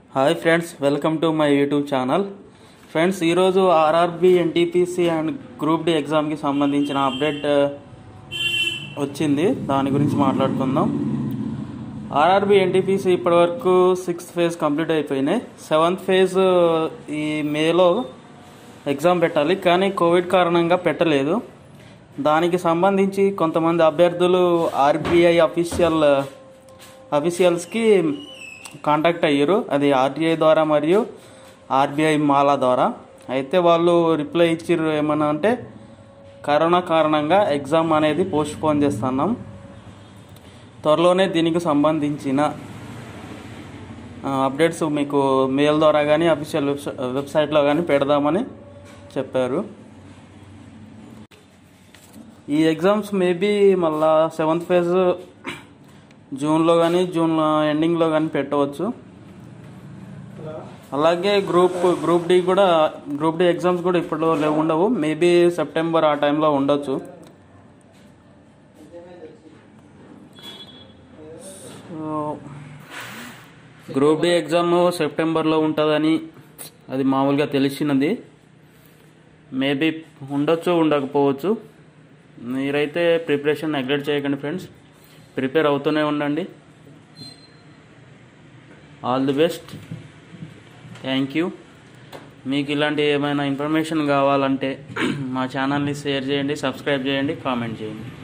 hi friends welcome to my YouTube channel friends ఈరోజు RRB NTPC and group D ఎగ్జామ్కి సంబంధించిన update ఆ, వచ్చింది దాని గురించి మాట్లాడుకుందాం ఆర్ఆర్బి ఎన్టీపీసీ ఇప్పటివరకు సిక్స్త్ ఫేజ్ కంప్లీట్ అయిపోయినాయి సెవెంత్ ఫేజ్ ఈ మేలో ఎగ్జామ్ పెట్టాలి కానీ కోవిడ్ కారణంగా పెట్టలేదు దానికి సంబంధించి కొంతమంది అభ్యర్థులు ఆర్బీఐ అఫీషియల్ అఫీషియల్స్కి కాంటాక్ట్ అయ్యారు అది ఆర్టీఐ ద్వారా మరియు ఆర్బీఐ మాలా ద్వారా అయితే వాళ్ళు రిప్లై ఇచ్చిర్రు ఏమన్నా అంటే కరోనా కారణంగా ఎగ్జామ్ అనేది పోస్ట్ పోన్ చేస్తున్నాం త్వరలోనే దీనికి సంబంధించిన ఆ, అప్డేట్స్ మీకు మెయిల్ ద్వారా కానీ అఫీషియల్ వెబ్సై వెబ్సైట్లో కానీ పెడదామని చెప్పారు ఈ ఎగ్జామ్స్ మేబీ మళ్ళా సెవెంత్ ఫేజ్ జూన్లో కానీ జూన్ ఎండింగ్లో కానీ పెట్టవచ్చు అలాగే గ్రూప్ గ్రూప్ డి కూడా గ్రూప్ డి ఎగ్జామ్స్ కూడా ఇప్పుడు లేవు ఉండవు మేబీ సెప్టెంబర్ ఆ టైంలో ఉండొచ్చు గ్రూప్ డి ఎగ్జామ్ సెప్టెంబర్లో ఉంటుందని అది మామూలుగా తెలిసినది మేబీ ఉండొచ్చు ఉండకపోవచ్చు మీరైతే ప్రిపరేషన్ నెగ్లెక్ట్ చేయకండి ఫ్రెండ్స్ ప్రిపేర్ అవుతూనే ఉండండి all the best thank you మీకు ఇలాంటి ఏమైనా ఇన్ఫర్మేషన్ కావాలంటే మా ఛానల్ని షేర్ చేయండి సబ్స్క్రైబ్ చేయండి కామెంట్ చేయండి